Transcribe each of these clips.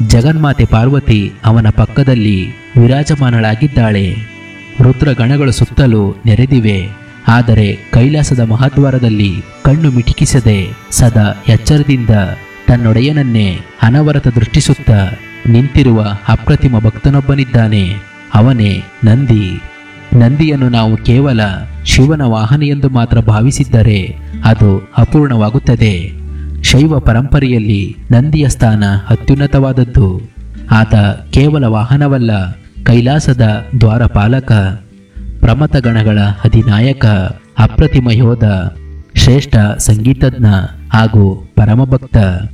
ಜಗನ್ಮಾತೆ ಪಾರ್ವತಿ ಅವನ ಪಕ್ಕದಲ್ಲಿ ವಿರಾಜಮಾನಳಾಗಿದ್ದಾಳೆ ರುದ್ರಗಣಗಳು ಸುತ್ತಲೂ ನೆರೆದಿವೆ ಆದರೆ ಕೈಲಾಸದ ಮಹಾದ್ವಾರದಲ್ಲಿ ಕಣ್ಣು ಮಿಟಿಕಿಸದೆ ಸದಾ ಎಚ್ಚರದಿಂದ ತನ್ನೊಡೆಯನನ್ನೇ ಅನವರತ ದೃಷ್ಟಿಸುತ್ತ ನಿಂತಿರುವ ಅಪ್ರತಿಮ ಭಕ್ತನೊಬ್ಬನಿದ್ದಾನೆ ಅವನೇ ನಂದಿ ನಂದಿಯನ್ನು ನಾವು ಕೇವಲ ಶಿವನ ವಾಹನ ಎಂದು ಮಾತ್ರ ಭಾವಿಸಿದ್ದರೆ ಅದು ಅಪೂರ್ಣವಾಗುತ್ತದೆ ಶೈವ ಪರಂಪರೆಯಲ್ಲಿ ನಂದಿಯ ಸ್ಥಾನ ಅತ್ಯುನ್ನತವಾದದ್ದು ಆತ ಕೇವಲ ವಾಹನವಲ್ಲ ಕೈಲಾಸದ ದ್ವಾರಪಾಲಕ ಪ್ರಮಥಗಣಗಳ ಅಧಿನಾಯಕ ಅಪ್ರತಿಮ ಯೋಧ ಶ್ರೇಷ್ಠ ಸಂಗೀತಜ್ಞ ಹಾಗೂ ಪರಮಭಕ್ತ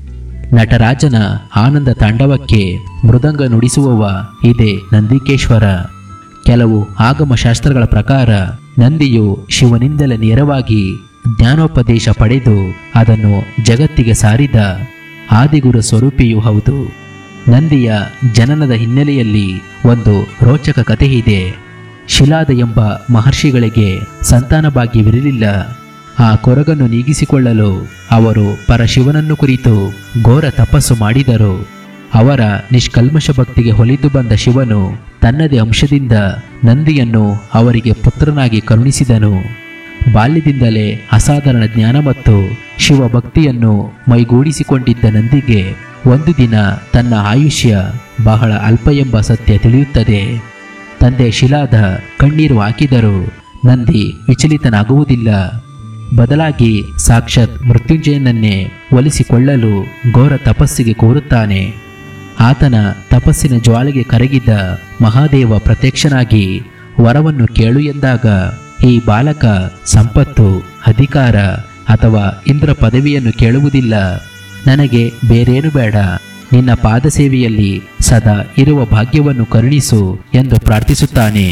ನಟರಾಜನ ಆನಂದ ತಾಂಡವಕ್ಕೆ ಮೃದಂಗ ನುಡಿಸುವವ ಇದೇ ನಂದಿಕೇಶ್ವರ ಕೆಲವು ಆಗಮ ಶಾಸ್ತ್ರಗಳ ಪ್ರಕಾರ ನಂದಿಯು ಶಿವನಿಂದಲೇ ನೇರವಾಗಿ ಜ್ಞಾನೋಪದೇಶ ಪಡೆದು ಅದನ್ನು ಜಗತ್ತಿಗೆ ಸಾರಿದ ಆದಿಗುರು ಸ್ವರೂಪಿಯೂ ಹೌದು ನಂದಿಯ ಜನನದ ಹಿನ್ನೆಲೆಯಲ್ಲಿ ಒಂದು ರೋಚಕ ಕಥೆ ಇದೆ ಶಿಲಾದ ಎಂಬ ಮಹರ್ಷಿಗಳಿಗೆ ಸಂತಾನ ಭಾಗ್ಯವಿರಲಿಲ್ಲ ಆ ಕೊರಗನ್ನು ನೀಗಿಸಿಕೊಳ್ಳಲು ಅವರು ಪರಶಿವನನ್ನು ಕುರಿತು ಘೋರ ತಪಸ್ಸು ಮಾಡಿದರು ಅವರ ನಿಷ್ಕಲ್ಮಶ ಭಕ್ತಿಗೆ ಹೊಲಿದು ಬಂದ ಶಿವನು ತನ್ನದೇ ಅಂಶದಿಂದ ನಂದಿಯನ್ನು ಅವರಿಗೆ ಪುತ್ರನಾಗಿ ಕರುಣಿಸಿದನು ಬಾಲ್ಯದಿಂದಲೇ ಅಸಾಧಾರಣ ಜ್ಞಾನ ಮತ್ತು ಶಿವಭಕ್ತಿಯನ್ನು ಮೈಗೂಡಿಸಿಕೊಂಡಿದ್ದ ನಂದಿಗೆ ಒಂದು ದಿನ ತನ್ನ ಆಯುಷ್ಯ ಬಹಳ ಅಲ್ಪ ಎಂಬ ಸತ್ಯ ತಿಳಿಯುತ್ತದೆ ತಂದೆ ಶಿಲಾದ ಕಣ್ಣೀರು ಹಾಕಿದರು ನಂದಿ ವಿಚಲಿತನಾಗುವುದಿಲ್ಲ ಬದಲಾಗಿ ಸಾಕ್ಷಾತ್ ಮೃತ್ಯುಂಜಯನನ್ನೇ ಒಲಿಸಿಕೊಳ್ಳಲು ಘೋರ ತಪಸ್ಸಿಗೆ ಕೋರುತ್ತಾನೆ ಆತನ ತಪಸ್ಸಿನ ಜ್ವಾಲೆಗೆ ಕರಗಿದ ಮಹಾದೇವ ಪ್ರತ್ಯಕ್ಷನಾಗಿ ವರವನ್ನು ಕೇಳು ಎಂದಾಗ ಈ ಬಾಲಕ ಸಂಪತ್ತು ಅಧಿಕಾರ ಅಥವಾ ಇಂದ್ರ ಪದವಿಯನ್ನು ಕೇಳುವುದಿಲ್ಲ ನನಗೆ ಬೇರೇನು ಬೇಡ ನಿನ್ನ ಪಾದಸೇವೆಯಲ್ಲಿ ಸದಾ ಇರುವ ಭಾಗ್ಯವನ್ನು ಕರುಣಿಸು ಎಂದು ಪ್ರಾರ್ಥಿಸುತ್ತಾನೆ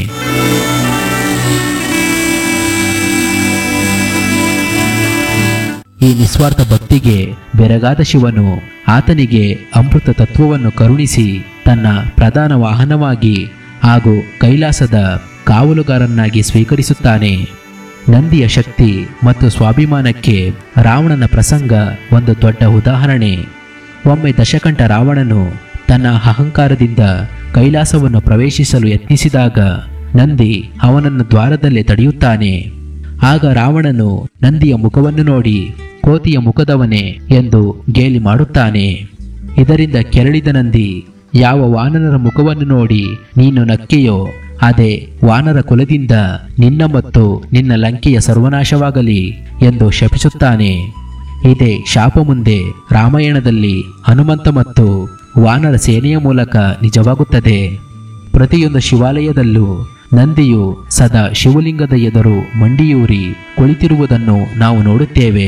ಈ ನಿಸ್ವಾರ್ಥ ಭಕ್ತಿಗೆ ಬೆರಗಾದ ಶಿವನು ಆತನಿಗೆ ಅಮೃತ ತತ್ವವನ್ನು ಕರುಣಿಸಿ ತನ್ನ ಪ್ರಧಾನ ವಾಹನವಾಗಿ ಹಾಗೂ ಕೈಲಾಸದ ಕಾವಲುಗಾರನ್ನಾಗಿ ಸ್ವೀಕರಿಸುತ್ತಾನೆ ನಂದಿಯ ಶಕ್ತಿ ಮತ್ತು ಸ್ವಾಭಿಮಾನಕ್ಕೆ ರಾವಣನ ಪ್ರಸಂಗ ಒಂದು ದೊಡ್ಡ ಉದಾಹರಣೆ ಒಮ್ಮೆ ದಶಕಂಠ ರಾವಣನು ತನ್ನ ಅಹಂಕಾರದಿಂದ ಕೈಲಾಸವನ್ನು ಪ್ರವೇಶಿಸಲು ಯತ್ನಿಸಿದಾಗ ನಂದಿ ಅವನನ್ನು ದ್ವಾರದಲ್ಲೇ ತಡೆಯುತ್ತಾನೆ ಆಗ ರಾವಣನು ನಂದಿಯ ಮುಖವನ್ನು ನೋಡಿ ಕೋತಿಯ ಮುಖದವನೇ ಎಂದು ಗೇಲಿ ಮಾಡುತ್ತಾನೆ ಇದರಿಂದ ಕೆರಳಿದ ನಂದಿ ಯಾವ ವಾನರರ ಮುಖವನ್ನು ನೋಡಿ ನೀನು ನಕ್ಕೆಯೋ ಅದೇ ವಾನರ ಕುಲದಿಂದ ನಿನ್ನ ಮತ್ತು ನಿನ್ನ ಲಂಕೆಯ ಸರ್ವನಾಶವಾಗಲಿ ಎಂದು ಶಪಿಸುತ್ತಾನೆ ಇದೇ ಶಾಪ ಮುಂದೆ ರಾಮಾಯಣದಲ್ಲಿ ಹನುಮಂತ ಮತ್ತು ವಾನರ ಸೇನೆಯ ಮೂಲಕ ನಿಜವಾಗುತ್ತದೆ ಪ್ರತಿಯೊಂದು ಶಿವಾಲಯದಲ್ಲೂ ನಂದಿಯು ಸದಾ ಶಿವಲಿಂಗದ ಎದುರು ಮಂಡಿಯೂರಿ ಕುಳಿತಿರುವುದನ್ನು ನಾವು ನೋಡುತ್ತೇವೆ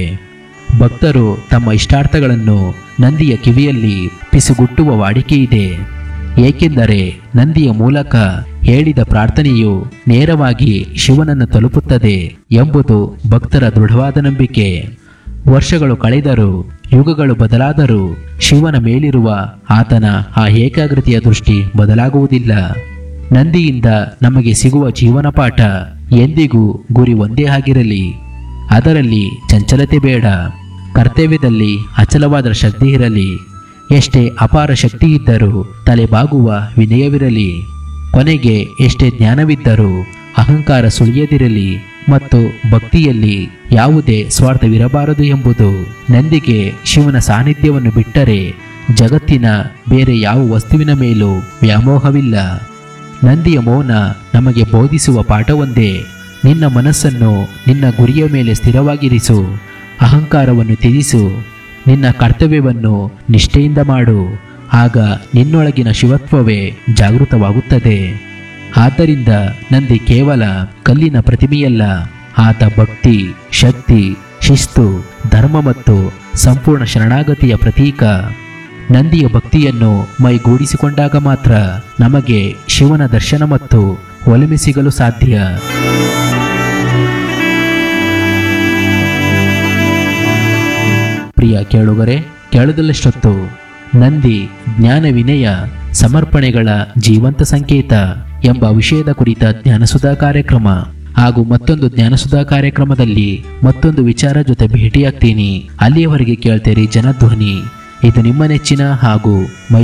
ಭಕ್ತರು ತಮ್ಮ ಇಷ್ಟಾರ್ಥಗಳನ್ನು ನಂದಿಯ ಕಿವಿಯಲ್ಲಿ ಪಿಸುಗುಟ್ಟುವ ವಾಡಿಕೆ ಇದೆ ಏಕೆಂದರೆ ನಂದಿಯ ಮೂಲಕ ಹೇಳಿದ ಪ್ರಾರ್ಥನೆಯು ನೇರವಾಗಿ ಶಿವನನ್ನು ತಲುಪುತ್ತದೆ ಎಂಬುದು ಭಕ್ತರ ದೃಢವಾದ ನಂಬಿಕೆ ವರ್ಷಗಳು ಕಳೆದರೂ ಯುಗಗಳು ಬದಲಾದರೂ ಶಿವನ ಮೇಲಿರುವ ಆತನ ಆ ಏಕಾಗ್ರತೆಯ ದೃಷ್ಟಿ ಬದಲಾಗುವುದಿಲ್ಲ ನಂದಿಯಿಂದ ನಮಗೆ ಸಿಗುವ ಜೀವನ ಪಾಠ ಎಂದಿಗೂ ಗುರಿ ಒಂದೇ ಆಗಿರಲಿ ಅದರಲ್ಲಿ ಚಂಚಲತೆ ಬೇಡ ಕರ್ತವ್ಯದಲ್ಲಿ ಅಚಲವಾದ ಶ್ರದ್ಧೆ ಇರಲಿ ಎಷ್ಟೇ ಅಪಾರ ಶಕ್ತಿ ಇದ್ದರೂ ತಲೆಬಾಗುವ ವಿನಯವಿರಲಿ ಕೊನೆಗೆ ಎಷ್ಟೇ ಜ್ಞಾನವಿದ್ದರೂ ಅಹಂಕಾರ ಸುಳಿಯದಿರಲಿ ಮತ್ತು ಭಕ್ತಿಯಲ್ಲಿ ಯಾವುದೇ ಸ್ವಾರ್ಥವಿರಬಾರದು ಎಂಬುದು ನಂದಿಗೆ ಶಿವನ ಸಾನ್ನಿಧ್ಯವನ್ನು ಬಿಟ್ಟರೆ ಜಗತ್ತಿನ ಬೇರೆ ಯಾವ ವಸ್ತುವಿನ ಮೇಲೂ ವ್ಯಾಮೋಹವಿಲ್ಲ ನಂದಿಯ ಮೌನ ನಮಗೆ ಬೋಧಿಸುವ ಪಾಠವೊಂದೇ ನಿನ್ನ ಮನಸ್ಸನ್ನು ನಿನ್ನ ಗುರಿಯ ಮೇಲೆ ಸ್ಥಿರವಾಗಿರಿಸು ಅಹಂಕಾರವನ್ನು ತ್ಯಜಿಸು ನಿನ್ನ ಕರ್ತವ್ಯವನ್ನು ನಿಷ್ಠೆಯಿಂದ ಮಾಡು ಆಗ ನಿನ್ನೊಳಗಿನ ಶಿವತ್ವವೇ ಜಾಗೃತವಾಗುತ್ತದೆ ಆದ್ದರಿಂದ ನಂದಿ ಕೇವಲ ಕಲ್ಲಿನ ಪ್ರತಿಮೆಯಲ್ಲ ಆತ ಭಕ್ತಿ ಶಕ್ತಿ ಶಿಸ್ತು ಧರ್ಮ ಮತ್ತು ಸಂಪೂರ್ಣ ಶರಣಾಗತಿಯ ಪ್ರತೀಕ ನಂದಿಯ ಭಕ್ತಿಯನ್ನು ಮೈಗೂಡಿಸಿಕೊಂಡಾಗ ಮಾತ್ರ ನಮಗೆ ಶಿವನ ದರ್ಶನ ಮತ್ತು ಒಲಿಮೆ ಸಿಗಲು ಸಾಧ್ಯ ಪ್ರಿಯ ಕೇಳುಗರೆ ಕೇಳದಲ್ಲಷ್ಟೊತ್ತು ನಂದಿ ಜ್ಞಾನ ವಿನಯ ಸಮರ್ಪಣೆಗಳ ಜೀವಂತ ಸಂಕೇತ ಎಂಬ ವಿಷಯದ ಕುರಿತ ಜ್ಞಾನಸುಧಾ ಕಾರ್ಯಕ್ರಮ ಹಾಗೂ ಮತ್ತೊಂದು ಜ್ಞಾನಸುಧಾ ಕಾರ್ಯಕ್ರಮದಲ್ಲಿ ಮತ್ತೊಂದು ವಿಚಾರ ಜೊತೆ ಭೇಟಿಯಾಗ್ತೀನಿ ಅಲ್ಲಿಯವರೆಗೆ ಕೇಳ್ತೀರಿ ಜನಧ್ವನಿ ಇದು ನಿಮ್ಮ ನೆಚ್ಚಿನ ಹಾಗೂ ಮೈ